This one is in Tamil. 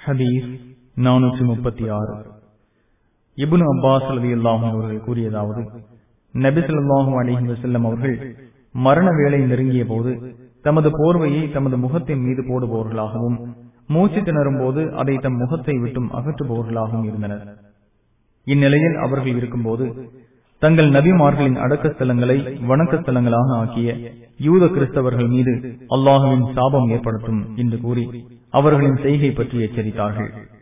ஹதீஸ் நானூற்றி முப்பத்தி ஆறு இபுன் அப்பாஸ் அலி அல்லாஹும் அவர்கள் கூறியதாவது நபிசல்லாஹும் அலிஹி வசல்லம் அவர்கள் மரண வேலை நெருங்கிய போது தமது போர்வையை தமது முகத்தின் மீது போடுபவர்களாகவும் மூச்சு திணறும் போது அதை தம் முகத்தை விட்டும் அகற்றுபவர்களாகவும் இருந்தனர் இந்நிலையில் அவர்கள் இருக்கும்போது தங்கள் நபிமார்களின் அடக்க ஸ்தலங்களை வணக்க ஸ்தலங்களாக ஆக்கிய யூத கிறிஸ்தவர்கள் மீது அல்லாஹுவின் சாபம் ஏற்படுத்தும் என்று கூறி அவர்களின் செய்கை பற்றி எச்சரித்தார்கள்